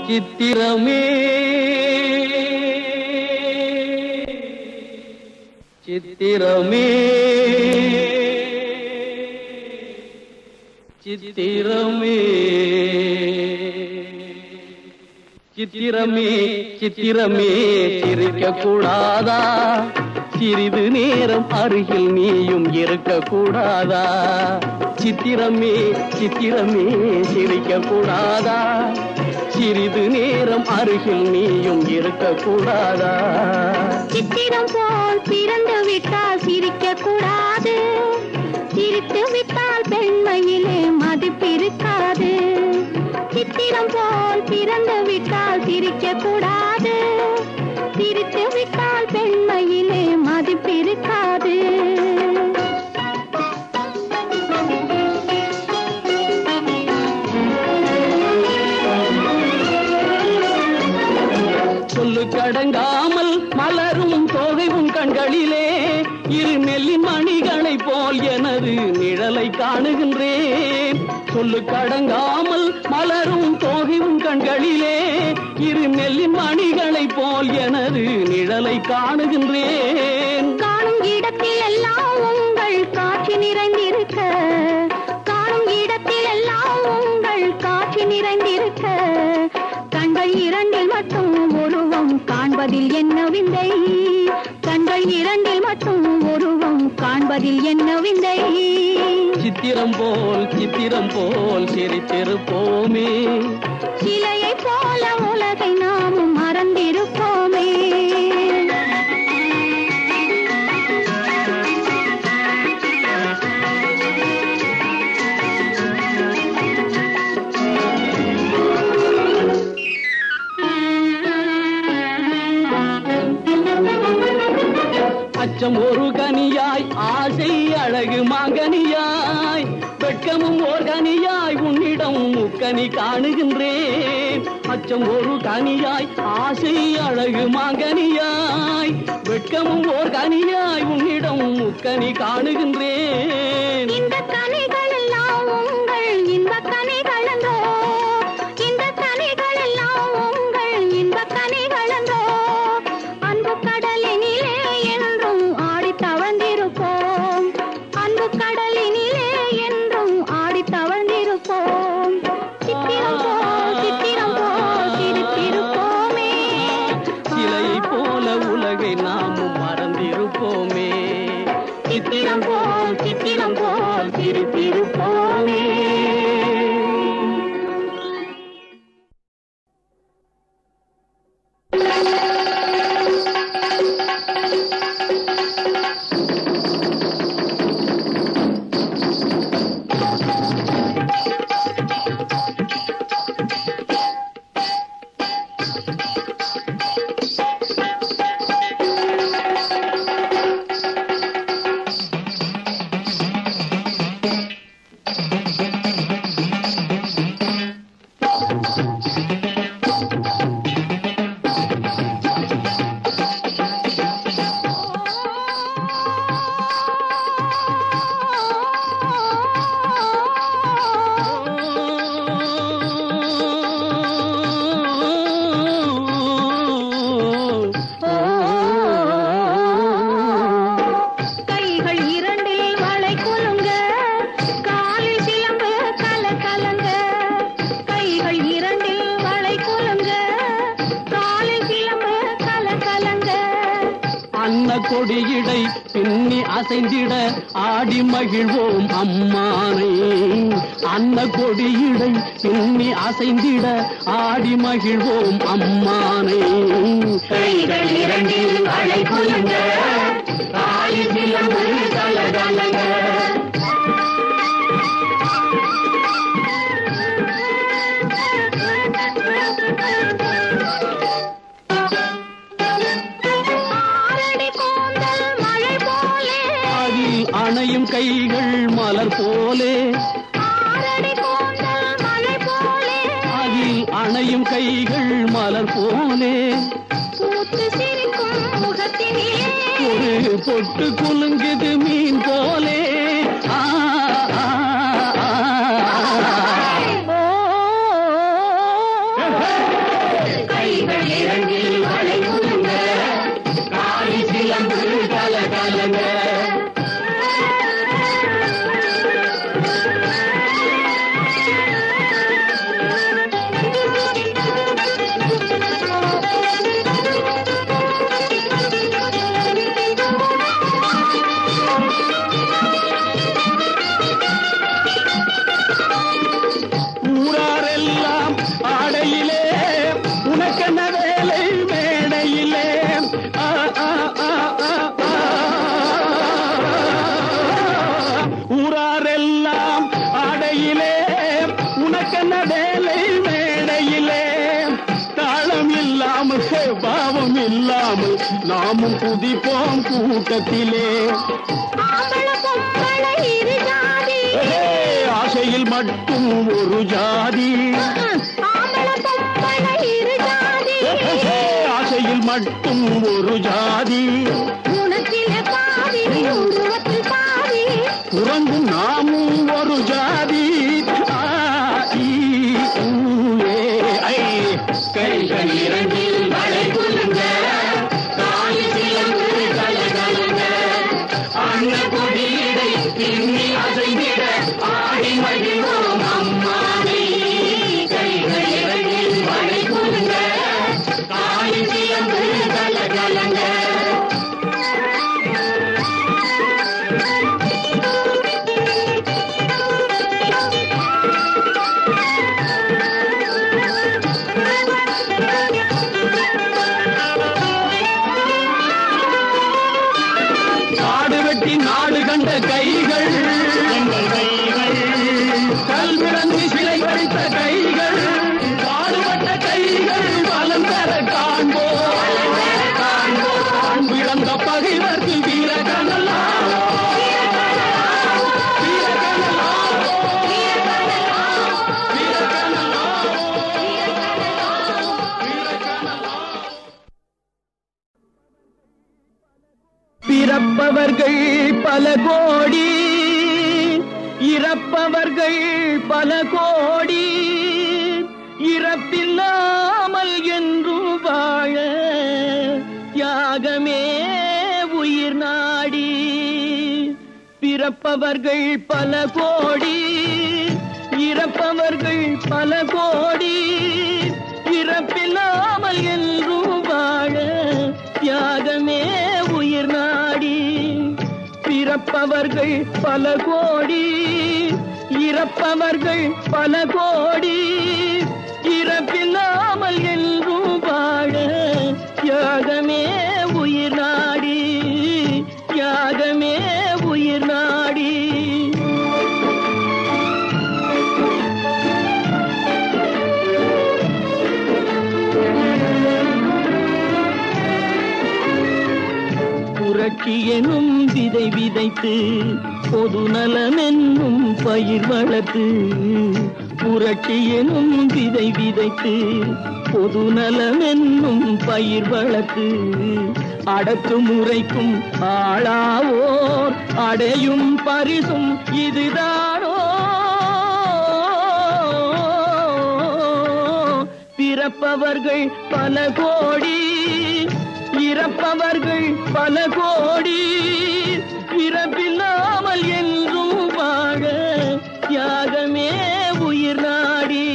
சித்திரமே சித்திரமே சித்திரமே சித்திரமே சித்திரமே சிரிக்க கூடாதா சிறிது நேரம் அருகில் நீயும் இருக்க கூடாதா சித்திரமே சித்திரமே சிரிக்க கூடாதா சிறிது நேரம் அருகில் நீயும் இருக்க கூடாதா சித்திரம் போல் பிறந்து விட்டால் சிரிக்க கூடாது சிரித்து விட்டால் பெண்மையிலே மதிப்பிருக்காது சித்திரம் போல் பிறந்து விட்டால் சிரிக்க கூடாது சிரித்து விட்டால் பெண்மையிலே மதிப்பிருக்காது சொல்லு கடங்காமல் மலரும் தோகை உன் கண்களிலே இரு நெல்லி மணிகளைப் போல் எனது நிழலை காணுகின்றேன் சொல்லு கடங்காமல் மலரும் தோகை உன் கண்களிலே இரு நெல்லி மணிகளைப் போல் எனது நிழலை காணுகின்றேன் காணும் இடத்தில் எல்லாம் உங்கள் காட்சி நிறைந்திருக்க காணும் இடத்தில் எல்லாம் உங்கள் காட்சி நிறைந்திருக்க கண்கள் இரண்டில் மட்டும் உருவம் காண்பதில் என்ன விந்தை கண்கள் இரண்டில் மட்டும் உருவம் காண்பதில் என்ன விந்தை சித்திரம் போல் சித்திரம் போல் சிரித்திருப்போமே சிலையைப் போல உலகை நாமும் மறந்திருப்போமே அச்சம் ஒரு கனியாய் ஆசை அழகு மாங்கனியாய் வெட்கமும் ஓர் கனியாய் உன்னிடம் முக்கனி காணுகின்றேன் அச்சம் ஒரு கனியாய் ஆசை அழகு மாங்கனியாய் வெட்கமும் ஓர் கனியாய் உன்னிடம் முக்கனி காணுகின்றேன் இந்த கனிகள் எல்லாம் உங்கள் இன்பக் கனிகள் என்றோ இந்த கனிகள் எல்லாம் உங்கள் இன்பக் கனிகள் என்றோ அன்பு கடலினிலே என்றும் ஆடித் தவழ்ந்திருப்போம் அன்பு கடலினிலே என்றும் ஆடித் தவழ்ந்திருப்போம் சித்திரம் போல் சித்திரம் போல் சிரித்திருப்போமே சிலையைப் போல உலகை நாமும் மறந்திருப்போமே சித்திரம் போல் சித்திரம் போல் சிரித்திருப்போமே கைகள் இரண்டில் வளை குலுங்க காலில் சிலம்பு கல கலங்க கைகள் இரண்டில் வளை குலுங்க காலில் சிலம்பு கல கலங்க அன்ன கொடியிடை பின்னி அசைந்திட ஆடி மகிழ்வோம் அம்மானை அன்ன கொடியிடை பின்னி அசைந்திட ஆடி மகிழ்வோம் அம்மானை கைகள் இரண்டில் வளை குலுங்க காலில் சிலம்பு கல கலங்க ஆரடி கூந்தல் மழை போலே அதில் அணையும் கைகள் மலர் போலே ஆரடி கூந்தல் மழை போலே அதில் அணையும் கைகள் மலர் போலே பூத்து சிரிக்கும் முகத்தினிலே ஒரு பொட்டு குலுங்குது மீன் போலே ஆ, ஆ, ஆ, ஆ. ஓ யாரெல்லாம் ஆடையிலே உனக்கென்ன வேலை மேடையிலே தாளம் இல்லாமல் பாவம் இல்லாமல் நாமும் குதிப்போம் கூட்டத்திலே ஆம்பள பொம்பள இரு ஜாதி ஏ, ஆசையில் மட்டும் ஒரு ஜாதி ஆம்பள பொம்பள இரு ஜாதி ஏ, ஆசையில் மட்டும் ஒரு ஜாதி குணத்தில பாதி உருவத்தில் பாதி உறங்கும் நாமும் ஒரு ஜாதி ஆ, ஈ, ஊ, ஏ, ஐ. கைகள் இரண்டில் மழை குலுங்க தாய் சிலம்பு கலகலங்க அன்ன கொடியிடை பின்னி அசைந்திட ஆடி மகிழ்வோம் அம்மாவை கைகள் இரண்டில் மழை குலுங்க தாய் சிலம்பு கலகலங்க காடு வெட்டி நாடு கண்ட கைகள் எங்கள் கைகள் கல் விளங்கி சிலை வடித்த கைகள் பாடுபட்ட கைகள் பலம் பெற காண்போம் காண்போம் விளந்த பகைவர்க்கு வீர கனலாவோ வீர கனலாவோ வீர கனலாவோ வீர கனலாவோ பிறப்பவர்கள் பல கோடி இறப்பவர்கள் பல கோடி இறப்பில்லாமல் என்றும் வாழ தியாகமே உயிர் நாடி பிறப்பவர்கள் பல கோடி இறப்பவர்கள் பல கோடி இறப்பில்லாமல் என்றும் வாழ தியாகமே உயிர் நாடி பிறப்பவர்கள் பல கோடி இறப்பவர்கள் பல கோடி இறப்பில்லாமல் என்றும் வாழ தியாகமே உயிர் நாடி தியாகமே உயிர் நாடி புரட்சி எனும் விதை விதைத்து பொது நலம் என்னும் பயிர் வளர்த்து புரட்சி எனும் விதை விதைத்து பொது நலம் என்னும் பயிர் வளர்த்து அடக்குமுறைக்கும் ஆளாவோர் அடையும் பரிசும் இதுதானோ பிறப்பவர்கள் பல கோடி இறப்பவர்கள் பல கோடி இறப்பில்லாமல் என்றும் வாழ தியாகமே உயிர் நாடி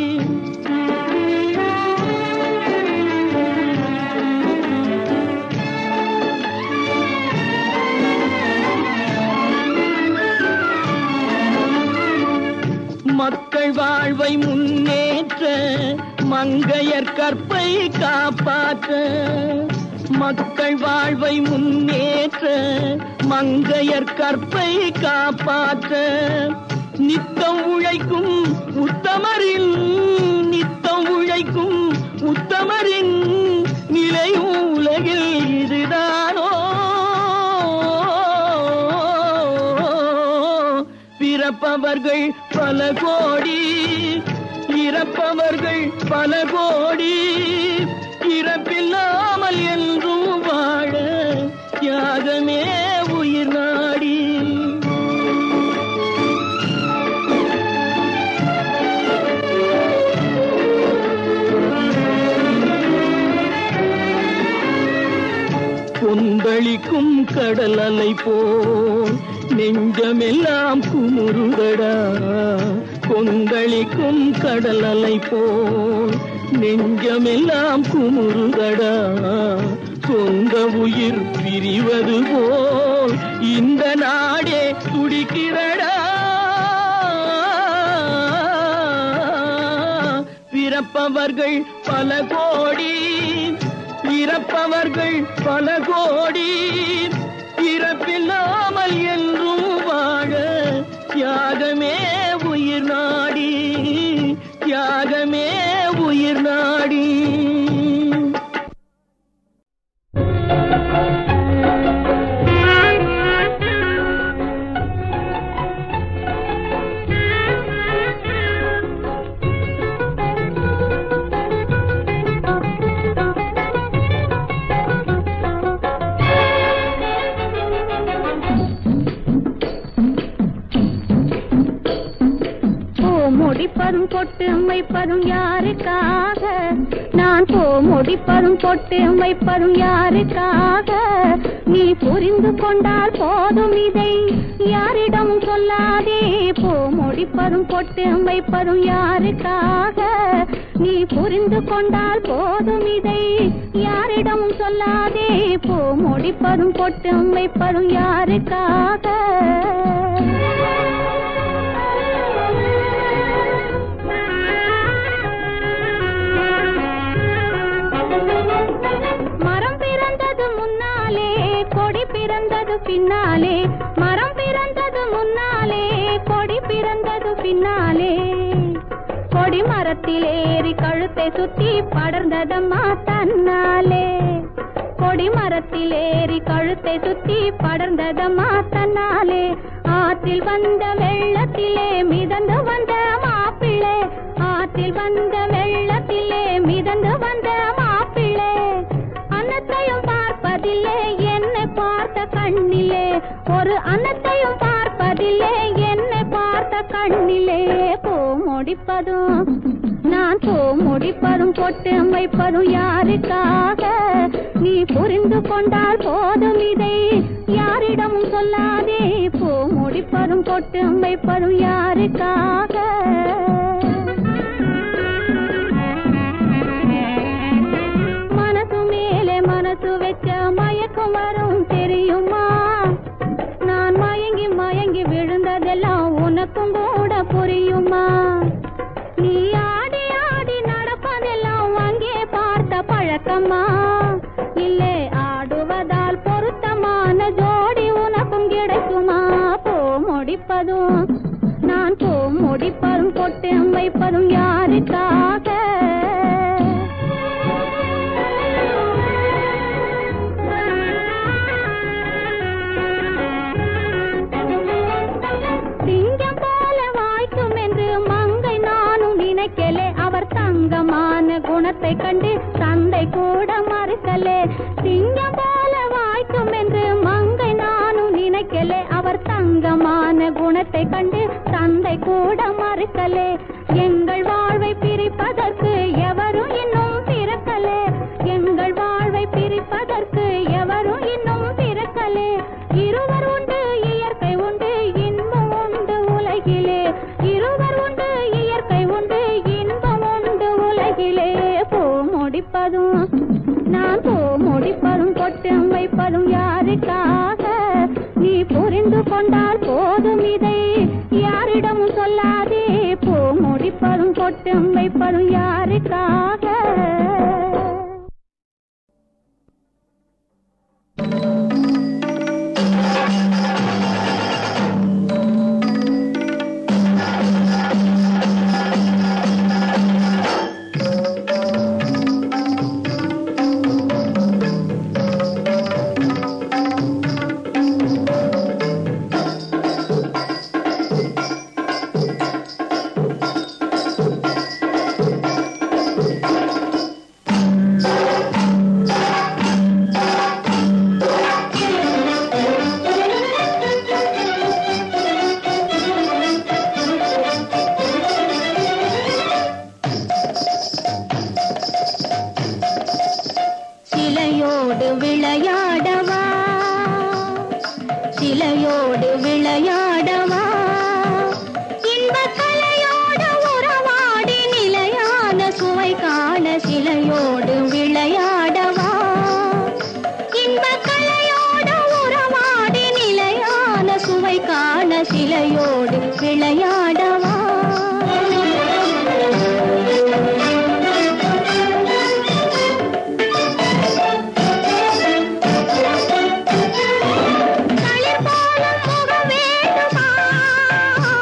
மக்கள் வாழ்வை முன்னேற்ற மங்கையர் கற்பை காப்பாற்ற மக்கள் வாழ்வை முன்னேற்ற மங்கையர் கற்பை காப்பாற்ற நித்தம் உழைக்கும் உத்தமரின் நித்தம் உழைக்கும் உத்தமரின் நிலையும் உலகில் இதுதானோ பிறப்பவர்கள் பல கோடி இறப்பவர்கள் பல கோடி இறப்பில்லாமல் என்றும் வாழ தியாகமே உயிர் நாடி கொந்தளிக்கும் கடல் அலை போல் நெஞ்சமெல்லாம் குமுறுதடா கொந்தளிக்கும் கடல் அலை போல் நெஞ்சமெல்லாம் குமுறுதடா சொந்த உயிர் பிரிவது போல் இந்த நாடே துடிக்கிறடா பிறப்பவர்கள் பல கோடி இறப்பவர்கள் பல கோடி இறப்பில்லாமல் என்றும் வாழ தியாகமே உயிர் நாடி தியாகமே உயிர் நாடி போ முடிப்பதும் பொட்டு வைப்பதும் யாருக்காக நான் போ முடிப்பதும் பொட்டு வைப்பதும் யாருக்காக நீ புரிந்து கொண்டால் போதும் இதை யாரிடம் சொல்லாதே போ முடிப்பதும் பொட்டு வைப்பதும் யாருக்காக நீ புரிந்து கொண்டால் போதும் இதை யாரிடம் சொல்லாதே போ முடிப்பதும் பொட்டு வைப்பதும் யாருக்காக மரம் பிறந்தது முன்னாலே கொடி பிறந்தது பின்னாலே மரம் பிறந்தது முன்னாலே கொடி பிறந்தது பின்னாலே கொடி மரத்தில் ஏறி கழுத்தை சுத்தி படர்ந்ததம்மா தன்னாலே கொடி மரத்தில் ஏறி கழுத்தை சுத்தி படர்ந்ததம்மா தன்னாலே ஆற்றில் வந்த வெள்ளத்திலே மிதந்து வந்த மாப்பிள்ளை ஆற்றில் வந்த வெள்ளத்திலே மிதந்து வந்த மாப்பிள்ளை அன்னத்தையும் பார்ப்பதில்லை என்னை பார்த்த கண்ணிலே ஒரு அன்னத்தையும் பார்ப்பதில்லை என்னை பார்த்த கண்ணிலே போ முடிப்பதும் நான் போ முடிப்பதும் பொட்டு வைப்பதும் யாருக்காக நீ புரிந்து கொண்டால் போதும் இதை யாரிடமும் சொல்லாதே போ முடிப்பதும் பொட்டு வைப்பதும் யாருக்காக மனசு மேலே மனசு வச்ச மயக்கம் வரும் தெரியுமா நான் மயங்கி மயங்கி விழுந்ததெல்லாம் உனக்கும் கூட புரியுமா நீ ஆடி ஆடி நடப்பதெல்லாம் அங்கே பார்த்த பழக்கமா இல்லை ஆடுவதால் பொருத்தமான ஜோடி உனக்கும் கிடைக்குமா போ முடிப்பதும் நான் போ முடிப்பதும் பொட்டு வைப்பதும் யாருக்காக சிங்கம் போல வாய்க்கும் என்று மங்கை நானும் நினைக்கலே அவர் தங்கமான குணத்தை கண்டு தந்தை கூட மறுக்கலே சிங்கம் போல வாய்க்கும் என்று மங்கை நானும் நினைக்கலே அவர் தங்கமான குணத்தை கண்டு தந்தை கூட மறுக்கலே எங்கள் வாழ்வை பிரிப்பதற்கு எவரும் இன்னும் பிறக்கலே எங்கள் வாழ்வை பிரிப்பதற்கு எவரும் இன்னும் பிறக்கலே இருவர் உண்டு இயற்கை உண்டு இன்பம் உண்டு உலகிலே இருவர் உண்டு இயற்கை உண்டு இன்பம் உண்டு உலகிலே போ முடிப்பதும் நான் போ முடிப்பதும் பொட்டு வைப்பதும் யாருக்காக நீ புரிந்து கொண்டால் போதும் இதை யாரிடமும் சொல்லாதே போ முடிப்பதும் பொட்டு வைப்பதும் யாருக்காக சிலையோடு விளையாடவா சிலையோடு விளையாடவா இன்பக் கலையோடு உறவாடி நிலையான சுவை காண சிலையோடு விளையாடவா இன்பக் கலையோடு உறவாடி நிலையான சுவை காண சிலையோடு விளையாடவா தளிர் போல முகம் வேண்டுமா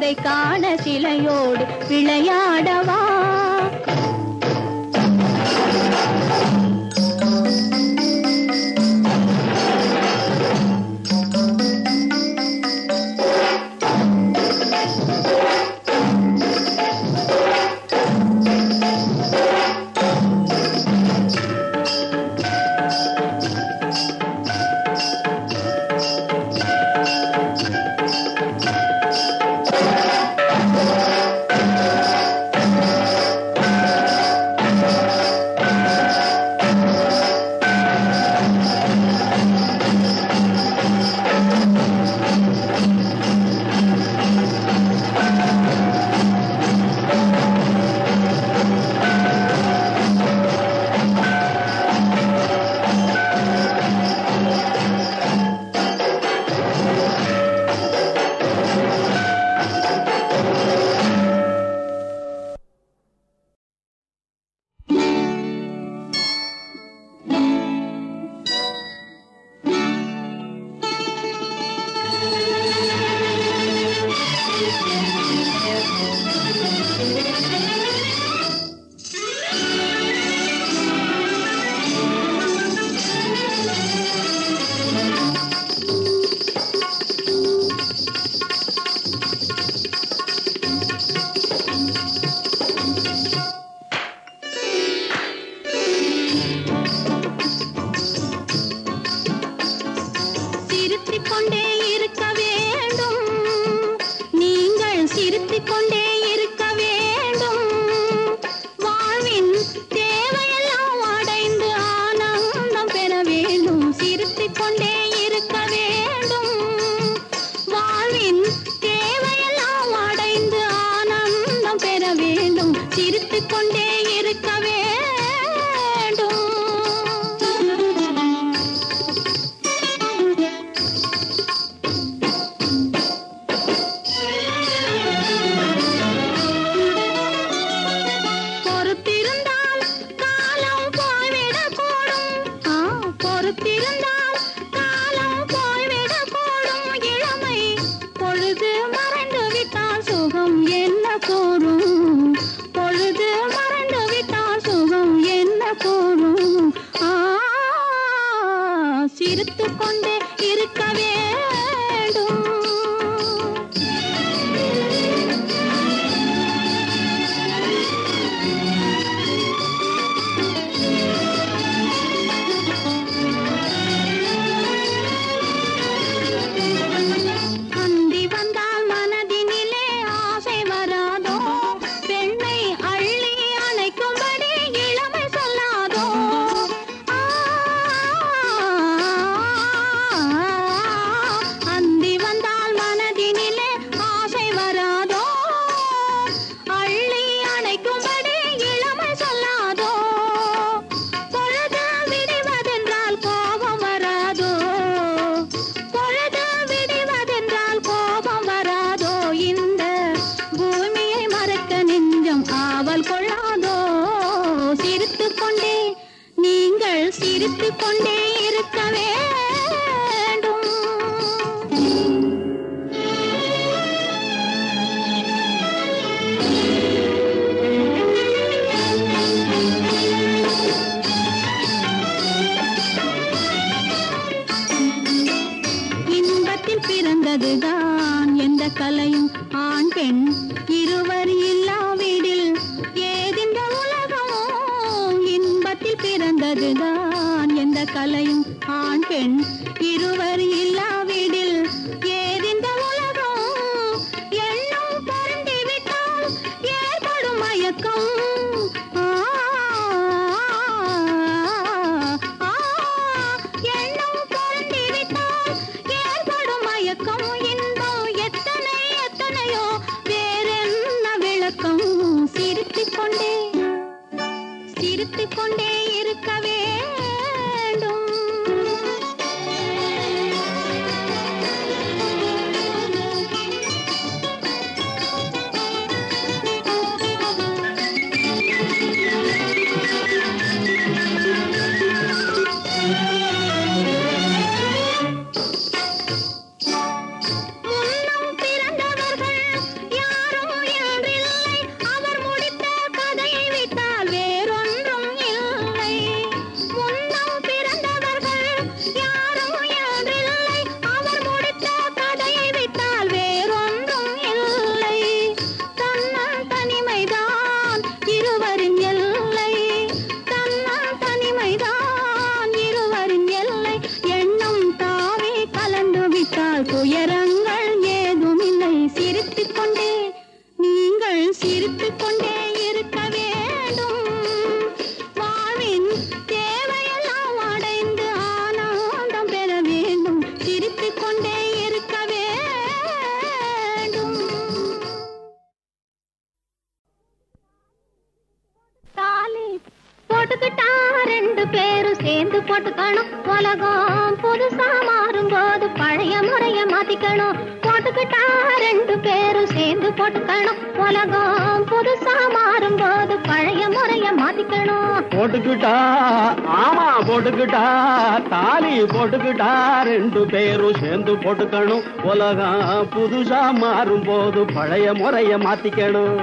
சுவை காண சிலையோடு விளையாடவா சிரித்துக் கொண்டே இருக்க வேண்டும் நீங்கள் சிரித்துக் கொண்டே இருக்க வேண்டும் வாழ்வின் தேவையெல்லாம் அடைந்து ஆனந்தம் பெற வேண்டும் சிரித்துக் கொண்டே இருக்க வேண்டும் வாழ்வின் தேவையெல்லாம் அடைந்து ஆனந்தம் பெற வேண்டும் சிரித்துக் கொண்டே இருக்க வேண்டும் பொறுத்திருந்தால் காலம் போய்விடக்கூடும் ஆ, பொறுத்திருந்தால் காலம் போய்விடக்கூடும் இளமை பொழுது மறைந்து விட்டால் சுகம் என்ன கூறும் பொழுது மறைந்து விட்டால் சுகம் என்ன கூறும் ஆ, சிரித்துக் கொண்டே இருக்க வேண்டும் அந்தி வந்தால் மனதினிலே ஆசை வராதோ பெண்ணை அள்ளி அணைக்கும்படி இளமை சொல்லாதோ ஆ, அந்தி வந்தால் மனதினிலே ஆசை வராதோ அள்ளி அணைக்கும்படி இளமை சொல்லாதோ பொழுது விடிவதென்றால் கோபம் வராதோ பொழுது விடிவதென்றால் கோபம் வராதோ இந்த பூமியை மறக்க நெஞ்சம் ஆவல் கொள்ளாதோ சிரித்துக் கொண்டே நீங்கள் சிரித்துக் கொண்டே இருக்க வேண்டும் இன்பத்தில் பிறந்ததுதான் எந்த கலையும் ஆண் பெண் இருவர் இல்லாவிடில் ஏதிந்த உலகமோ இன்பத்தில் பிறந்ததுதான் எந்த கலையும் ஆண் பெண் இருவர் இல்லாவிடில் ஏதிந்த உலகம் எண்ணம் பொருந்திவிட்டால் ஏற்படும் மயக்கம் ஆ, ஆ, எண்ணம் பொருந்திவிட்டால் ஏற்படும் மயக்கம் இன்பம் எத்தனை எத்தனையோ வேறென்ன விளக்கம் சிரித்துக் கொண்டே சிரித்துக் கொண்டே இருக்க வேண்டும் முன்னம் பிறந்தவர்கள் சிரித்துக் கொண்டே நீங்கள் சிரித்துக் கொண்டே இருக்க வேண்டும் வாழ்வின் தேவையெல்லாம் அடைந்து ஆனந்தம் பெற வேண்டும் சிரித்துக் கொண்டே இருக்க வேண்டும் தாலி போட்டுக்கிட்டா ரெண்டு பேரும் சேர்ந்து போட்டுக்கணும் உலகம் புதுசா மாறும்போது பழைய முறைய மாத்திக்கணும் போட்டுக்கிட்டா ரெண்டு பேரும் சேர்ந்து போட்டுக்கணும் உலகம் புதுசா மாறும்போது பழைய முறைய மாத்திக்கணும் போட்டுக்கிட்டா ஆமா போட்டுக்கிட்டா தாலி போட்டுக்கிட்டா ரெண்டு பேரும் சேர்ந்து போட்டுக்கணும் உலகம் புதுசா மாறும் போது பழைய முறைய மாத்திக்கணும்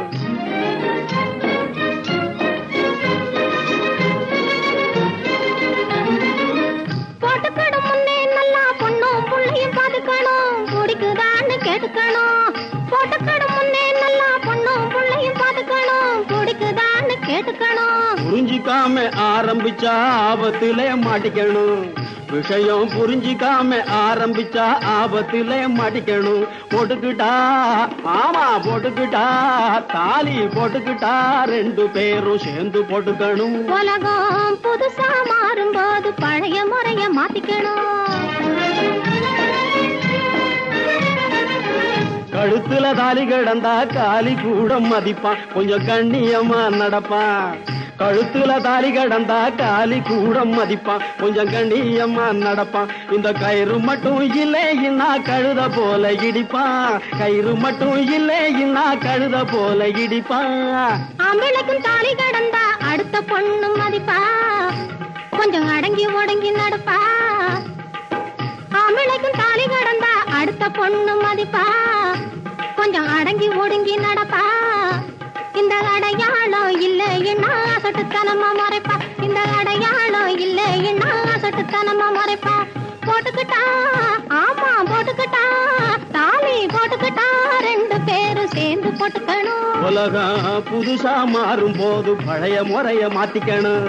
போட்டுக்கணும் முன்னே நல்லா பொண்ணும் புள்ளையும் பாத்துக்கணும் பிடிக்குதான்னு கேட்டுக்கணும் போட்டுக்கணும் முன்னே நல்லா பொண்ணும் புள்ளையும் பாத்துக்கணும் பிடிக்குதான்னு கேட்டுக்கணும் புரிஞ்சிக்காம ஆரம்பிச்சா ஆபத்திலே மாட்டிக்கணும் விஷயம் புரிஞ்சிக்காம ஆரம்பிச்சா ஆபத்திலே மாட்டிக்கணும் போட்டுக்கிட்டா ஆமா போட்டுக்கிட்டா தாலி போட்டுக்கிட்டா ரெண்டு பேரும் சேர்ந்து போட்டுக்கணும் உலகம் புதுசா மாறும்போது பழைய முறைய மாத்திக்கணும் கழுத்துல தாலி கிடந்தா காலி கூட மதிப்பான் கொஞ்சம் கண்ணியமா நடப்பான் கழுத்துல தாலி கிடந்தா காலி கூட மதிப்பான் கொஞ்சம் கண்ணியமா நடப்பான் இந்த கயிறு மட்டும் இல்லை இன்னா கழுத போல இடிப்பான் கயிறு மட்டும் இல்லை இன்னா கழுத போல இடிப்பான் ஆம்பளைக்கும் தாலி கடந்தா அடுத்த பொண்ணு மதிப்பா கொஞ்சம் அடங்கி ஒடங்கி நடப்பா ஆம்பளைக்கும் தாலி கடந்தா அடுத்த பொண்ணு மதிப்பா கொஞ்சம் அடங்கி ஒடுங்கி நடப்பா இந்த அடையாளம் இல்லைன்னா சொட்டுத்தனமா மறைப்பா இந்த அடையாளம் இல்லைன்னா சொட்டுத்தனமா மறைப்பா போட்டுக்கிட்டா ஆமா போட்டுக்கிட்டா தாலி போட்டுக்கிட்டா ரெண்டு பேரும் சேர்ந்து போட்டுக்கணும் உலகம் புதுசா மாறும் போது பழைய முறைய மாத்திக்கணும்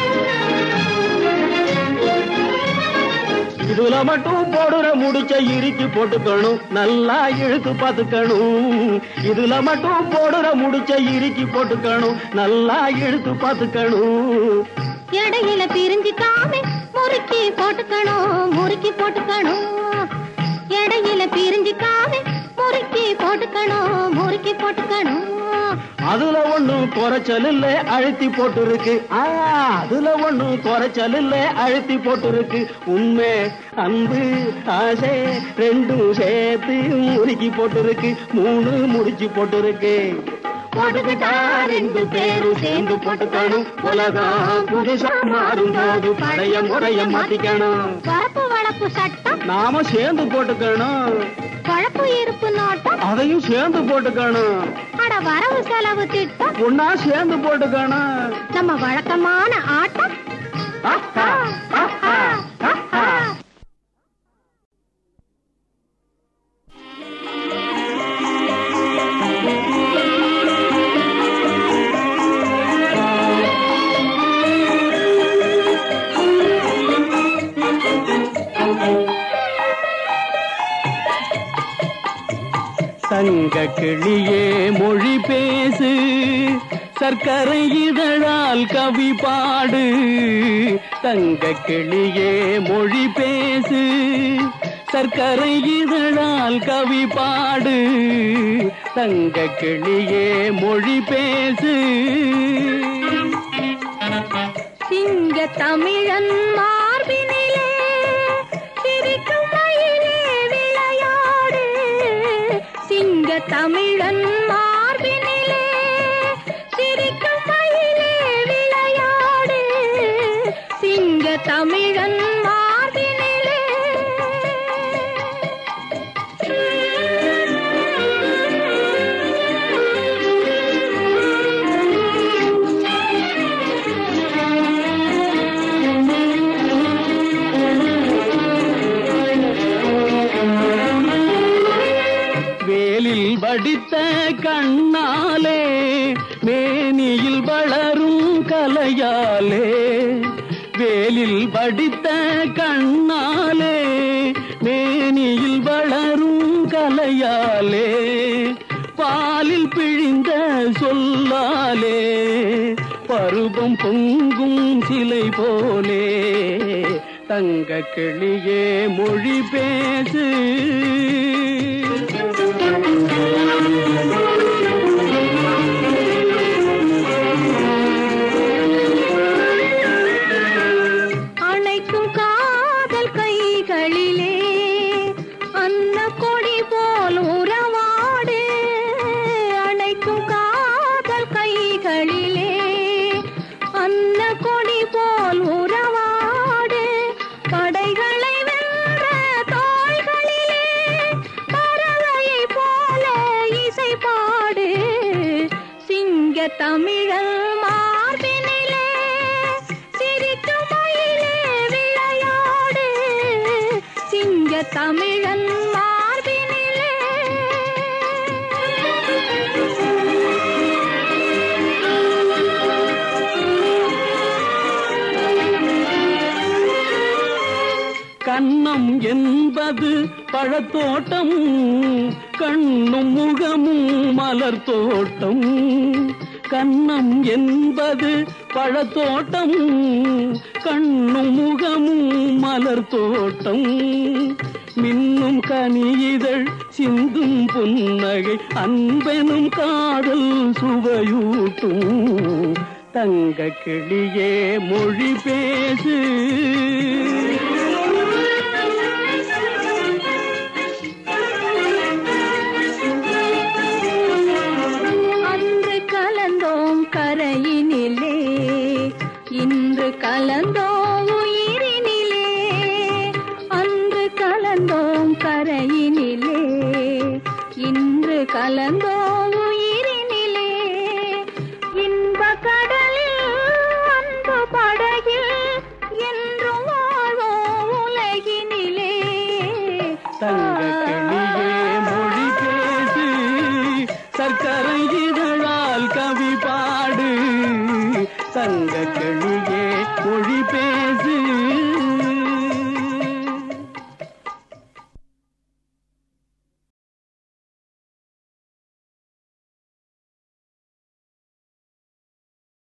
இதுல மட்டும் போடுற முடிச்ச இறுக்கி போட்டுக்கணும் நல்லா இழுத்து பாத்துக்கணும் இதுல மட்டும் போடுற முடிச்ச இறுக்கி போட்டுக்கணும் நல்லா இழுத்து பாத்துக்கணும் இடையில பிரிஞ்சுக்காம முறுக்கி போட்டுக்கணும் முறுக்கி போட்டுக்கணும் இடையில பிரிஞ்சுக்காம முறுக்கி போட்டுக்கணும் முறுக்கி போட்டுக்கணும் அதுல ஒண்ணும் குறைச்சல் இல்ல அழுத்தி போட்டுருக்கு ஆ, அதுல ஒண்ணும் குறைச்சல் இல்ல அழுத்தி போட்டுருக்கு உண்மை அன்பு ஆசை ரெண்டும் சேர்த்து முறுக்கி போட்டுருக்கு மூணு முடிச்சு போட்டுருக்கு போட்டுக்கிட்டா ரெண்டு பேரும் சேர்ந்து போட்டுக்கணும் உலகம் புதுசா மாறும் போது பழைய முறைய மாத்திக்கணும் வரப்பு வளப்பு சட்டம் நாம சேர்ந்து போட்டுக்கணும் குழப்பு இருப்பு நோட்டம் அதையும் சேர்ந்து போட்டுக்கணும் அட வரவு செலவு திட்டம் ஒன்னா சேர்ந்து போட்டுக்கணும் நம்ம வழக்கமான ஆட்டம் ஆஹா, ஆஹா, ஆஹா. தங்க கிளியே மொழி பேசு சர்க்கரை இதழால் கவி பாடு தங்க கிளியே மொழி பேசு சர்க்கரை இதழால் கவி பாடு தங்க கிளியே மொழி பேசு சிங்க தமிழன் மார்பினிலே சிரிக்கும் மயிலே விளையாடு சிங்க தமிழன் மார்பினிலே சிரிக்கும் மயிலே விளையாடு சிங்க தமிழன் மார்பினிலே வேலில் வடித்த கண்ணாலே மேனியில் வளரும் கலையாலே வேலில் வடித்த கண்ணாலே மேனியில் வளரும் கலையாலே சொல்லாலே பருவம் பொங்கும் சிலை போலே தங்க கிளியே மொழி பேசு அணைக்கும் காதல் கைகளிலே அன்ன கொடி போல் உறவாடு அணைக்கும் காதல் கைகளிலே அன்ன கொடி போல் உறவாடு படைகளை வென்ற தோள்களிலே பறவையை போல இசை பாடு சிங்க தமிழல் மார்பினிலே சிரிக்கும் மயிலே விளையாடு சிங்க தமிழன் மார்பினிலே கன்னம் என்பது பழத்தோட்டம் கண்ணும் முகமும் மலர் தோட்டம் கன்னம் என்பது பழத்தோட்டம் கண்ணும் முகமும் மலர் தோட்டம் மின்னும் கனியிதழ் சிந்தும் புன்னகை அன்பெனும் காதல் சுவையூட்டும் தங்க கிளியே மொழி பேசு அன்று கலந்தோம் கரையினிலே இன்று கலந்தோம் உயிரினிலே அன்று கலந்தோம் கரையினிலே இன்று கலந்தோம் உயிரினிலே இன்ப கடலில் அன்பு படகில் என்றும் வாழ்வோம் உலகினிலே தங்க கிளியே மொழி பேசு சர்க்கரை இதழால் கவி பாடு தங்க கிளி